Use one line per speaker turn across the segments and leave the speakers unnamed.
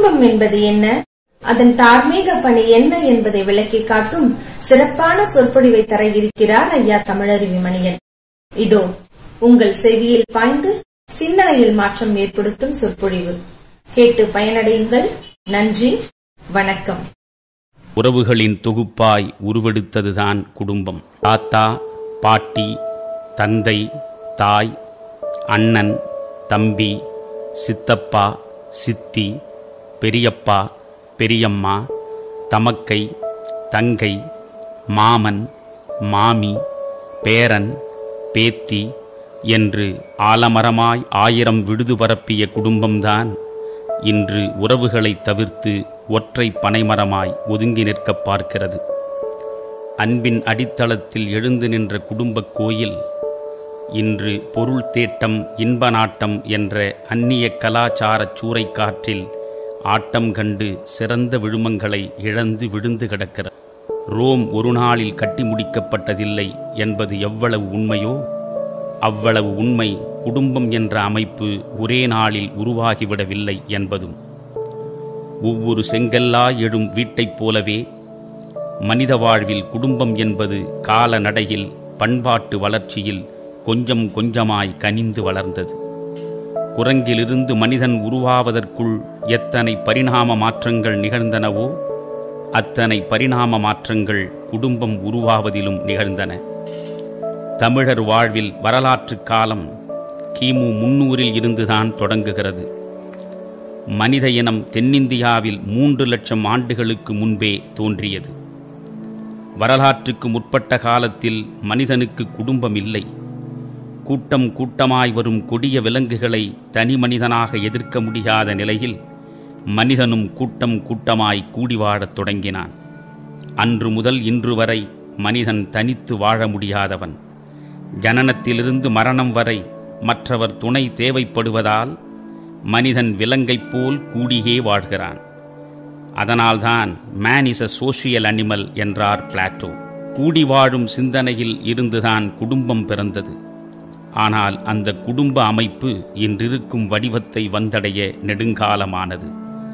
குடும்பம் என்பது என்ன அதன் தார்மீக பணி என்ன என்பதை விளக்கி காட்டும் சிறப்பான சொற்பொழிவை தர இருக்கிறார் ஐயா தமிழருவி மணியன் இதோ உங்கள் செவியில் பாய்ந்து சிந்தனையில் மாற்றம் ஏற்படுத்தும் சொற்பொழிவு கேட்டு பயனடையுங்கள் நன்றி வணக்கம்
உறவுகளின் தொகுப்பாய் உருவெடுத்ததுதான் குடும்பம் தாத்தா பாட்டி தந்தை தாய் அண்ணன் தம்பி சித்தப்பா சித்தி பெரியப்பா பெரியம்மா தமக்கை தங்கை மாமன் மாமி பேரன் பேத்தி என்று ஆலமரமாய் ஆயிரம் விடுது பரப்பிய குடும்பம்தான் இன்று உறவுகளை தவிர்த்து ஒற்றை பனைமரமாய் ஒதுங்கி நிற்கப் பார்க்கிறது அன்பின் அடித்தளத்தில் எழுந்து நின்ற குடும்பக் கோயில் இன்று பொருள் தேட்டம் இன்ப நாட்டம் என்ற அந்நிய கலாச்சாரச் சூறைக்காற்றில் ஆட்டம் கண்டு சிறந்த விழுமங்களை இழந்து விழுந்து கிடக்கிறது ரோம் ஒரு நாளில் கட்டி முடிக்கப்பட்டதில்லை என்பது எவ்வளவு உண்மையோ அவ்வளவு உண்மை குடும்பம் என்ற அமைப்பு ஒரே நாளில் உருவாகிவிடவில்லை என்பதும் ஒவ்வொரு செங்கல்லா எழும் வீட்டைப் போலவே மனித வாழ்வில் குடும்பம் என்பது கால நடையில் பண்பாட்டு வளர்ச்சியில் கொஞ்சம் கொஞ்சமாய் கனிந்து வளர்ந்தது குரங்கிலிருந்து மனிதன் உருவாவதற்குள் எத்தனை பரிணாம மாற்றங்கள் நிகழ்ந்தனவோ அத்தனை பரிணாம மாற்றங்கள் குடும்பம் உருவாவதிலும் நிகழ்ந்தன தமிழர் வாழ்வில் வரலாற்று காலம் கிமு முன்னூறில் இருந்துதான் தொடங்குகிறது மனித இனம் தென்னிந்தியாவில் மூன்று லட்சம் ஆண்டுகளுக்கு முன்பே தோன்றியது வரலாற்றுக்கு முற்பட்ட காலத்தில் மனிதனுக்கு குடும்பம் இல்லை கூட்டம் கூட்டமாய் வரும் கொடிய விலங்குகளை தனி மனிதனாக எதிர்க்க முடியாத நிலையில் மனிதனும் கூட்டம் கூட்டமாய் கூடி வாழத் தொடங்கினான் அன்று முதல் இன்று வரை மனிதன் தனித்து வாழ முடியாதவன் ஜனனத்திலிருந்து மரணம் வரை மற்றவர் துணை தேவைப்படுவதால் மனிதன் விலங்கைப் போல் கூடியே வாழ்கிறான் அதனால்தான் man is a social animal என்றார் பிளாட்டோ கூடி வாழும் சிந்தனையில் இருந்துதான் குடும்பம் பிறந்தது ஆனால் அந்த குடும்ப அமைப்பு இன்றிருக்கும் வடிவத்தை வந்தடைய நெடுங்காலமானது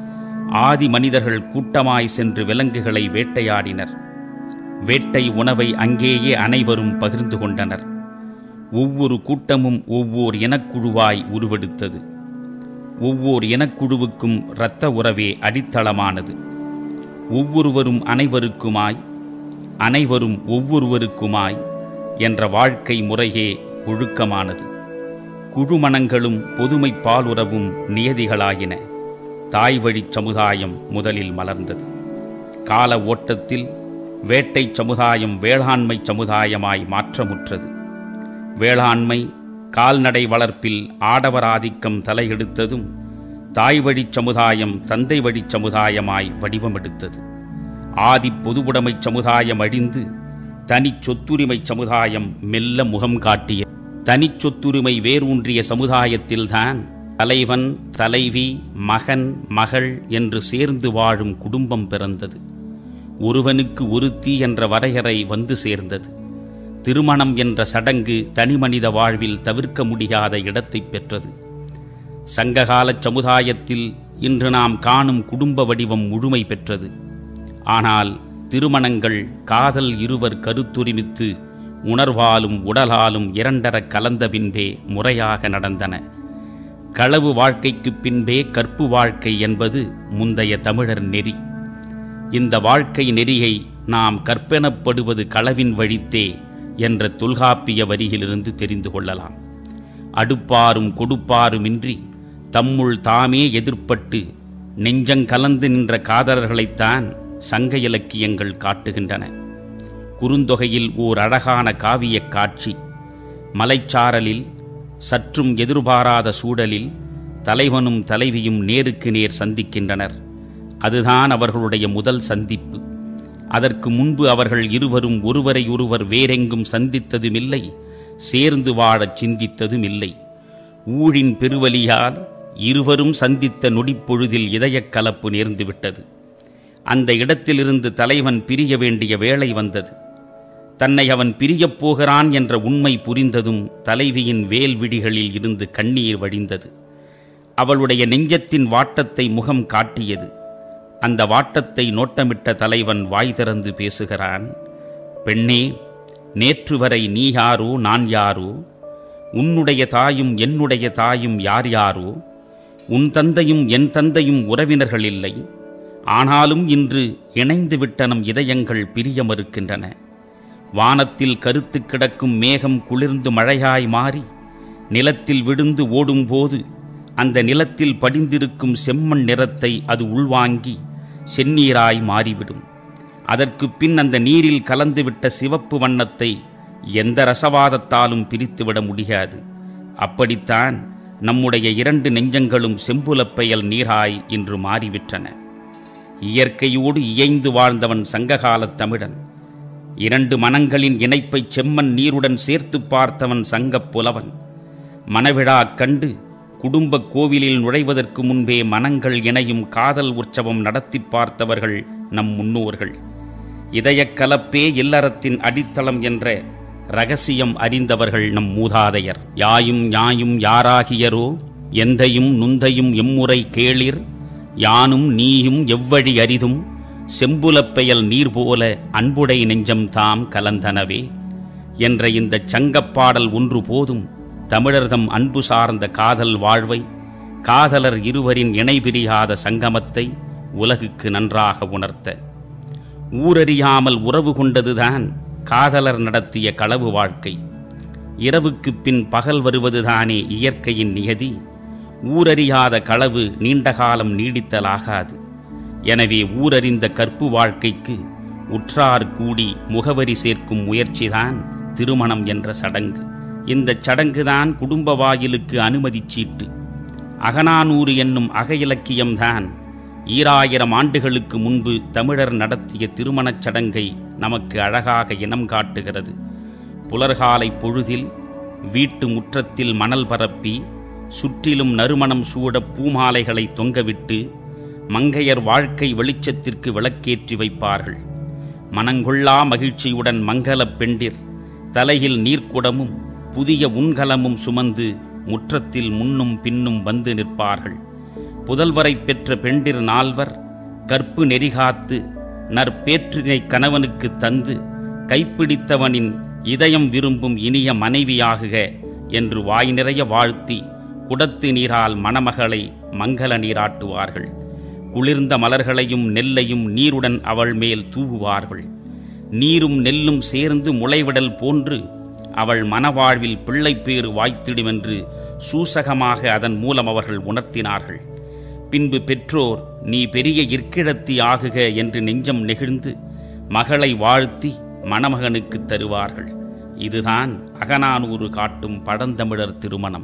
ஆதி மனிதர்கள் கூட்டமாய் சென்று விலங்குகளை வேட்டையாடினர் வேட்டை உணவை அங்கேயே அனைவரும் பகிர்ந்து கொண்டனர் ஒவ்வொரு கூட்டமும் ஒவ்வொரு இனக்குழுவாய் உருவெடுத்தது ஒவ்வொரு இனக்குழுவுக்கும் இரத்த உறவே அடித்தளமானது ஒவ்வொருவரும் அனைவருக்குமாய் அனைவரும் ஒவ்வொருவருக்குமாய் என்ற வாழ்க்கை முறையே ஒழுக்கமானது குழுமணங்களும் பொதுமை பாலுறவும் நியதிகளாயின தாய் வழிச் சமுதாயம் முதலில் மலர்ந்தது கால ஓட்டத்தில் வேட்டை சமுதாயம் வேளாண்மை சமுதாயமாய் மாற்றமுற்றது வேளாண்மை கால்நடை வளர்ப்பில் ஆடவர் ஆதிக்கம் தலையெடுத்ததும் தாய் வழிச் சமுதாயம் தந்தை வழிச் சமுதாயமாய் வடிவமெடுத்தது ஆதி பொதுவுடைமை சமுதாயம் அழிந்து தனிச் சொத்துரிமை சமுதாயம் மெல்ல முகம் காட்டிய தனிச் சொத்துரிமை வேரூன்றிய சமுதாயத்தில்தான் தலைவன் தலைவி மகன் மகள் என்று சேர்ந்து வாழும் குடும்பம் பிறந்தது ஒருவனுக்கு ஒருத்தி என்ற வரையறை வந்து சேர்ந்தது திருமணம் என்ற சடங்கு தனிமனித வாழ்வில் தவிர்க்க முடியாத இடத்தை பெற்றது சங்ககால சமுதாயத்தில் இன்று நாம் காணும் குடும்ப வடிவம் முழுமை பெற்றது ஆனால் திருமணங்கள் காதல் இருவர் கருத்துரிமித்து உணர்வாலும் உடலாலும் இரண்டர கலந்த பின்பே முறையாக நடந்தன களவு வாழ்க்கைக்குப் பின்பே கற்பு வாழ்க்கை என்பது முந்தைய தமிழர் நெறி இந்த வாழ்க்கை நெறியை நாம் கற்பெனப்படுவது களவின் வழித்தே என்ற தொல்காப்பிய வரியிலிருந்து தெரிந்து கொள்ளலாம் அடுப்பாரும் கொடுப்பாருமின்றி தம்முள் தாமே எதிர்ப்பட்டு நெஞ்சங்கலந்து நின்ற காதலர்களைத்தான் சங்க இலக்கியங்கள் காட்டுகின்றன குறுந்தொகையில் ஓர் அழகான காவியக் காட்சி மலைச்சாரலில் சற்றும் எதிர்பாராத சூழலில் தலைவனும் தலைவியும் நேருக்கு நேர் சந்திக்கின்றனர் அதுதான் அவர்களுடைய முதல் சந்திப்பு அதற்கு முன்பு அவர்கள் இருவரும் ஒருவரை ஒருவர் வேறெங்கும் சந்தித்ததுமில்லை சேர்ந்து வாழச் சிந்தித்ததுமில்லை ஊழின் பெருவலியால் இருவரும் சந்தித்த நொடிப்பொழுதில் இதயக் கலப்பு நேர்ந்துவிட்டது அந்த இடத்திலிருந்து தலைவன் பிரிய வேண்டிய வேளை வந்தது தன்னை அவன் பிரியப் போகிறான் என்ற உண்மை புரிந்ததும் தலைவியின் வேல் விழிகளில் இருந்து கண்ணீர் வடிந்தது அவளுடைய நெஞ்சத்தின் வாட்டத்தை முகம் காட்டியது அந்த வாட்டத்தை நோட்டமிட்ட தலைவன் வாய் திறந்து பேசுகிறான் பெண்ணே நேற்று வரை நீ யாரோ நான் யாரோ உன்னுடைய தாயும் என்னுடைய தாயும் யார் யாரோ உன் தந்தையும் என் தந்தையும் உறவினர்கள் இல்லை ஆனாலும் இன்று இணைந்து விட்ட நம் இதயங்கள் பிரிய மறுக்கின்றன வானத்தில் கருத்து கிடக்கும் மேகம் குளிர்ந்து மழையாய் மாறி நிலத்தில் விழுந்து ஓடும்போது அந்த நிலத்தில் படிந்திருக்கும் செம்மண் நிறத்தை அது உள்வாங்கி செந்நீராய் மாறிவிடும் அதற்கு பின் அந்த நீரில் கலந்துவிட்ட சிவப்பு வண்ணத்தை எந்த ரசவாதத்தாலும் பிரித்துவிட முடியாது அப்படித்தான் நம்முடைய இரண்டு நெஞ்சங்களும் செம்புலப்பெயல் நீராய் இன்று மாறிவிட்டன இயற்கையோடு இயைந்து வாழ்ந்தவன் சங்ககாலத் தமிழன் இரண்டு மனங்களின் இணைப்பை செம்மன் நீருடன் சேர்த்து பார்த்தவன் சங்கப் புலவன் மணவிழா கண்டு குடும்ப கோவிலில் நுழைவதற்கு முன்பே மனங்கள் இணையும் காதல் உற்சவம் நடத்தி பார்த்தவர்கள் நம் முன்னோர்கள் இதயக் கலப்பே இல்லறத்தின் அடித்தளம் என்ற ரகசியம் அறிந்தவர்கள் நம் மூதாதையர் யாயும் யாயும் யாராகியரோ எந்தையும் நுந்தையும் எம்முறை கேளிர் யானும் நீயும் எவ்வழி அரிதும் செம்புலப்பெயல் நீர் போல அன்புடை நெஞ்சம் தாம் கலந்தனவே என்ற இந்த சங்கப்பாடல் ஒன்று போதும் தமிழர்தம் அன்பு சார்ந்த காதல் வாழ்வை காதலர் இருவரின் இணைபிரியாத சங்கமத்தை உலகுக்கு நன்றாக உணர்த்த ஊரறியாமல் உறவு கொண்டதுதான் காதலர் நடத்திய களவு வாழ்க்கை இரவுக்குப் பின் பகல் வருவதுதானே இயற்கையின் நியதி ஊரறியாத களவு நீண்ட காலம் நீடித்தலாகாது எனவே ஊரறிந்த கற்பு வாழ்க்கைக்கு உற்றார் கூடி முகவரி சேர்க்கும் முயற்சிதான் திருமணம் என்ற சடங்கு இந்த சடங்குதான் குடும்ப வாயிலுக்கு அனுமதி சீட்டு அகநானூறு என்னும் அக இலக்கியம்தான் ஈராயிரம் ஆண்டுகளுக்கு முன்பு தமிழர் நடத்திய திருமணச் சடங்கை நமக்கு அழகாக இனம் காட்டுகிறது புலர்காலை பொழுதில் வீட்டு முற்றத்தில் மணல் பரப்பி சுற்றிலும் நறுமணம் சூட பூமாலைகளை தொங்கவிட்டு மங்கையர் வாழ்க்கை வெளிச்சத்திற்கு விளக்கேற்றி வைப்பார்கள் மனங்கொள்ளா மகிழ்ச்சியுடன் மங்களப் பெண்டிர் தலையில் நீர்க்குடமும் புதிய உண்கலமும் சுமந்து முற்றத்தில் முன்னும் பின்னும் வந்து நிற்பார்கள் புதல்வரை பெற்ற பெண்டிர் நால்வர் கற்பு நெறிகாத்து நற்பேற்றினை கணவனுக்கு தந்து கைப்பிடித்தவனின் இதயம் விரும்பும் இனிய மனைவியாகுக என்று வாய் நிறைய வாழ்த்தி குடத்து நீரால் மணமகளை மங்கள நீராட்டுவார்கள் குளிர்ந்த மலர்களையும் நெல்லையும் நீருடன் அவள் மேல் தூவுவார்கள் நீரும் நெல்லும் சேர்ந்து முளைவிடல் போன்று அவள் மனவாழ்வில் பிள்ளைப்பேறு வாய்த்திடுமென்று சூசகமாக அதன் மூலம் அவர்கள் உணர்த்தினார்கள் பின்பு பெற்றோர் நீ பெரிய இற்கிழத்தி ஆகுக என்று நெஞ்சம் நெகிழ்ந்து மகளை வாழ்த்தி மணமகனுக்கு தருவார்கள் இதுதான் அகநானூறு காட்டும் பழந்தமிழர் திருமணம்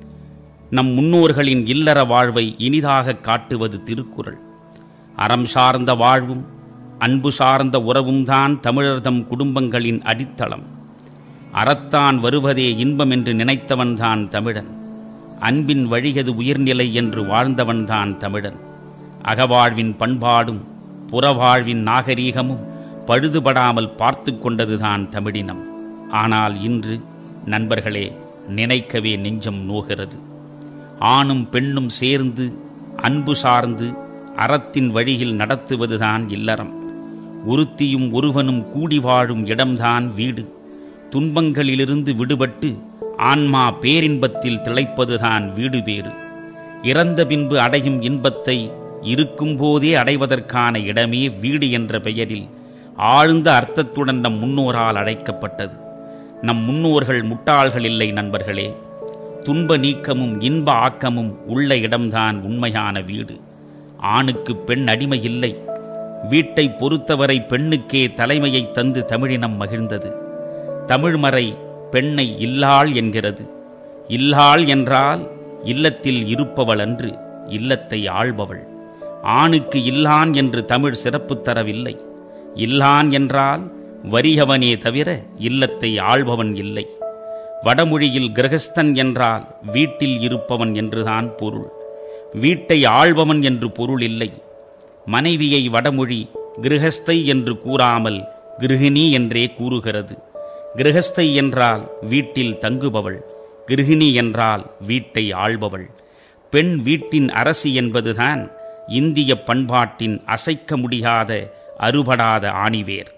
நம் முன்னோர்களின் இல்லற வாழ்வை இனிதாக காட்டுவது திருக்குறள் அறம் சார்ந்த வாழ்வும் அன்பு சார்ந்த உறவும்தான் தமிழர்தம் குடும்பங்களின் அடித்தளம் அறத்தான் வருவதே இன்பம் என்று நினைத்தவன்தான் தமிழன் அன்பின் வழியது உயிர்நிலை என்று வாழ்ந்தவன்தான் தமிழன் அகவாழ்வின் பண்பாடும் புறவாழ்வின் நாகரீகமும் பழுதுபடாமல் பார்த்து கொண்டதுதான் தமிழினம் ஆனால் இன்று நண்பர்களே நினைக்கவே நெஞ்சம் நோகிறது ஆணும் பெண்ணும் சேர்ந்து அன்பு சார்ந்து அறத்தின் வழியில் நடத்துவதுதான் இல்லறம் ஒருத்தியும் ஒருவனும் கூடி வாழும் இடம்தான் வீடு துன்பங்களிலிருந்து விடுபட்டு ஆன்மா பேரின்பத்தில் திளைப்பதுதான் வீடு வேறு இறந்த பின்பு அடையும் இன்பத்தை இருக்கும்போதே அடைவதற்கான இடமே வீடு என்ற பெயரில் ஆழ்ந்த அர்த்தத்துடன் நம் முன்னோரால் அழைக்கப்பட்டது நம் முன்னோர்கள் முட்டாள்கள் இல்லை நண்பர்களே துன்ப நீக்கமும் இன்ப ஆக்கமும் உள்ள இடம்தான் உண்மையான வீடு ஆணுக்கு பெண் அடிமை இல்லை வீட்டை பொறுத்தவரை பெண்ணுக்கே தலைமையை தந்து தமிழினம் மகிழ்ந்தது தமிழ்மறை பெண்ணை இல்லாள் என்கிறது இல்லாள் என்றால் இல்லத்தில் இருப்பவள் அன்று இல்லத்தை ஆள்பவள் ஆணுக்கு இல்லான் என்று தமிழ் சிறப்பு தரவில்லை இல்லான் என்றால் வறியவனே தவிர இல்லத்தை ஆள்பவன் இல்லை வடமொழியில் கிரகஸ்தன் என்றால் வீட்டில் இருப்பவன் என்றுதான் பொருள் வீட்டை ஆள்பவன் என்று பொருள் இல்லை மனைவியை வடமொழி கிரகஸ்தை என்று கூறாமல் கிருகிணி என்றே கூறுகிறது கிரகஸ்தை என்றால் வீட்டில் தங்குபவள் கிருகிணி என்றால் வீட்டை ஆள்பவள் பெண் வீட்டின் அரசி என்பதுதான் இந்திய பண்பாட்டின் அசைக்க முடியாத அறுபடாத ஆணிவேர்